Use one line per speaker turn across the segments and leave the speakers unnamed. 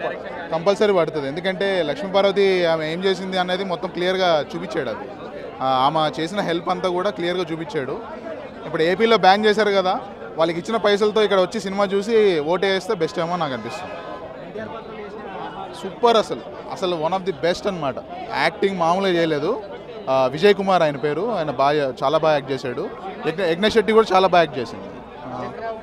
Compulsory పడుతుంది ఎందుకంటే లక్ష్మీపార్వతి ఆమె ఏం చేసింది అనేది మొత్తం క్లియర్గా చూపించాడు అది ఆ, ఆమె చేసిన హెల్ప్ అంతా కూడా క్లియర్గా చూపించాడు ఇప్పుడు ఏపీలో బ్యాన్ చేశారు కదా వాళ్ళకి ఇచ్చిన పైసలతో ఇక్కడ వచ్చి సినిమా చూసి ఓటు వేస్తే బెస్ట్ ఏమో నాకు అనిపిస్తుంది సూపర్ అసలు అసలు వన్ ఆఫ్ ది బెస్ట్ అనమాట యాక్టింగ్ మామూలుగా చేయలేదు ఆ, విజయ్ కుమార్ ఆయన పేరు ఆయన బాగా చాలా బాగా యాక్ట్ చేశాడు యజ్ఞ యజ్ఞ శెట్టి కూడా చాలా బాగా యాక్ట్ చేసింది ఆ,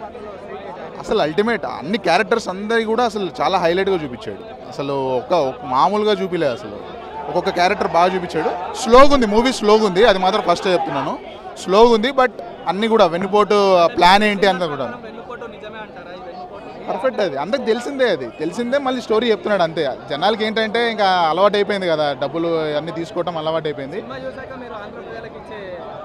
అసలు అల్టిమేట్ అన్ని క్యారెక్టర్స్ అందరి కూడా అసలు చాలా హైలైట్గా చూపించాడు అసలు ఒక ఒక మామూలుగా చూపిలేదు అసలు ఒక్కొక్క క్యారెక్టర్ బాగా చూపించాడు స్లోగా ఉంది మూవీ స్లోగా ఉంది అది మాత్రం ఫస్ట్ చెప్తున్నాను స్లోగా ఉంది బట్ అన్ని కూడా వెన్నుపోటు ప్లాన్ ఏంటి అంతా కూడా
వెన్నుపోటు నిజమే అంటారా ఈ వెన్నుపోటు
పర్ఫెక్ట్ అది అందరికి తెలిసిందే అది తెలిసిందే మళ్ళీ స్టోరీ చెప్తున్నాడు అంతే జనాలకి ఏంటంటే ఇంకా అలవాటు అయిపోయింది కదా డబ్బులు అన్ని తీసుకోవటం అలవాటు అయిపోయింది
సినిమా చూసాక మీరు ఆంధ్ర ప్రజలకు ఇచ్చే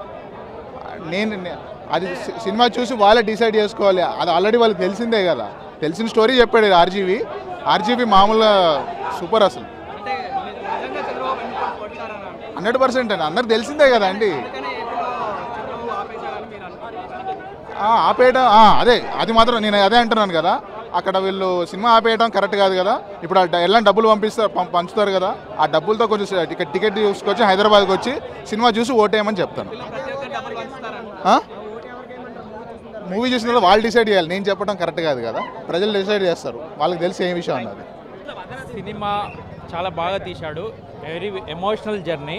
నేను నే- అది సి- సినిమా చూసి వాళ్ళే డిసైడ్ చేసుకోవాలి అది ఆల్రెడీ వాళ్ళకి తెలిసిందే కదా తెలిసిన స్టోరీ చెప్పాడు ఆర్జీవి ఆర్జీవి మామూలుగా సూపర్ అసలు
అంటే మీరు నిజంగా చంద్రబాబు వెన్నుపోటు కొడతారని అంటారు
హండ్రెడ్ పర్సెంట్ అండి అందరికి తెలిసిందే కదా అండి
అందుకనే ఏపీలో చంద్రబాబు ఆపేశారని మీరు అనుకుంటున్నారు
ఆ, ఆపేయడం ఆ, అదే అది మాత్రం నేను అదే అంటున్నాను కదా అక్కడ వీళ్ళు సినిమా ఆపేయడం కరెక్ట్ కాదు కదా ఇప్పుడు ఆ డ- ఎలా డబ్బులు పంపిస్తారు పం- పంచుతారు కదా ఆ డబ్బులతో కొంచెం స- టికెట్ టికెట్ తీసుకొచ్చి హైదరాబాద్కి వచ్చి సినిమా చూసి ఓటేయమని చెప్తాను
ప్రతి ఒక్కరు డబ్బులు పంచుతారంట
ఆ? మూవీ చూసిన తర్వాత వాళ్ళు డిసైడ్ చేయాలి నేను చెప్పడం కరెక్ట్ కాదు కదా ప్రజలు డిసైడ్ చేస్తారు వాళ్ళకి తెలిసి ఏం విషయం అన్నది
సినిమా చాలా బాగా తీశాడు very emotional journey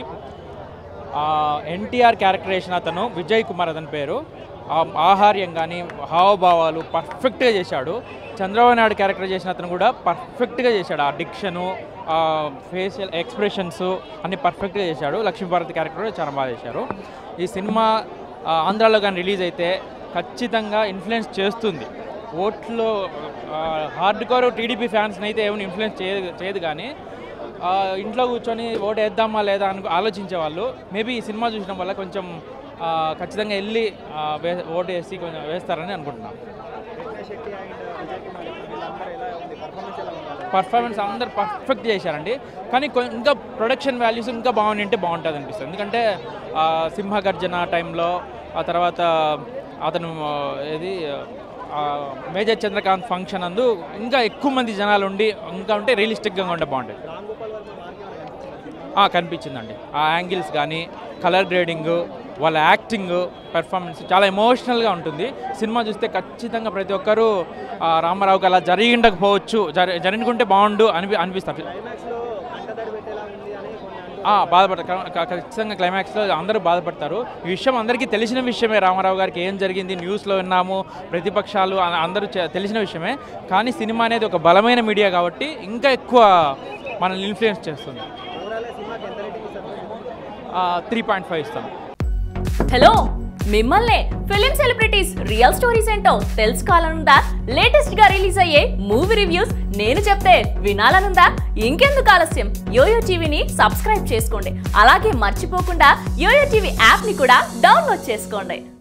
NTR characterisation అతను విజయ్ కుమార్ అతని పేరు ఆ ఆహార్యం కానీ హావభావాలు పర్ఫెక్ట్గా చేశాడు చంద్రబాబు నాయుడు క్యారెక్టర్ చేసిన అతను కూడా పర్ఫెక్ట్గా చేశాడు ఆ డిక్షను ఆ ఫేషియల్ ఎక్స్ప్రెషన్స్ అన్ని పర్ఫెక్ట్గా చేశాడు లక్ష్మీభారతి క్యారెక్టర్ కూడా చాలా బాగా చేశారు ఈ సినిమా ఆ, ఆంధ్రాలో కానీ రిలీజ్ అయితే ఖచ్చితంగా ఇన్ఫ్లుయెన్స్ చేస్తుంది ఓట్లు హార్డ్ కోర్ టీడీపీ ఫ్యాన్స్ని అయితే ఏమైనా ఇన్ఫ్లుయెన్స్ చేయదు చేయదు కానీ ఆ, ఇంట్లో కూర్చొని ఓటు వేద్దామా లేదా అని ఆలోచించే వాళ్ళు మేబీ ఈ సినిమా చూసిన వల్ల కొంచెం ఆ, ఖచ్చితంగా వెళ్ళి ఆ, వే ఓటు వేసి కొంచెం వేస్తారని అనుకుంటున్నాను పర్ఫార్మెన్స్ అందరు పర్ఫెక్ట్ చేశారండి కానీ కొ- ఇంకా ప్రొడక్షన్ వాల్యూస్ ఇంకా బాగుండి ఉంటే బాగుంటుంది అనిపిస్తుంది ఎందుకంటే ఆ, సింహగర్జన టైంలో ఆ తర్వాత అతను ఆ, ఏది ఆ, మేజర్ చంద్రకాంత్ ఫంక్షన్ అందు ఇంకా ఎక్కువ మంది జనాలు ఉండి ఇంకా ఉంటే రియలిస్టిక్గా ఉంటే బాగుంటుంది ఆ, కనిపించిందండి ఆ యాంగిల్స్ కానీ కలర్ గ్రేడింగ్ వాళ్ళ యాక్టింగ్ పెర్ఫార్మెన్స్ చాలా ఎమోషనల్గా ఉంటుంది సినిమా చూస్తే ఖచ్చితంగా ప్రతి ఒక్కరూ ఆ, రామారావుకి అలా జరిగిండకపోవచ్చు జరి జరిగిండుకుంటే బాగుండు అనిపి అనిపిస్తారు ఆ, బాధపడతారు క- క- ఖచ్చితంగా క్లైమాక్స్లో అందరూ బాధపడతారు ఈ విషయం అందరికీ తెలిసిన విషయమే రామారావు గారికి ఏం జరిగింది న్యూస్లో విన్నాము ప్రతిపక్షాలు అ- అందరూ చె- తెలిసిన విషయమే కానీ సినిమా అనేది ఒక బలమైన మీడియా కాబట్టి ఇంకా ఎక్కువ మనల్ని ఇన్ఫ్లుయెన్స్ చేస్తుంది త్రీ పాయింట్ ఫైవ్ ఇస్తాను
హలో మిమ్మల్నే ఫిలిం సెలబ్రిటీస్ రియల్ స్టోరీస్ ఏంటో తెలుసుకోవాలనుందా లేటెస్ట్ గా రిలీజ్ అయ్యే మూవీ రివ్యూస్ నేను చెప్తే వినాలనుందా ఇంకెందుకు ఆలస్యం యోయో టీవీని సబ్స్క్రైబ్ చేసుకోండి అలాగే మర్చిపోకుండా యోయో టీవీ యాప్ ని కూడా డౌన్లోడ్ చేసుకోండి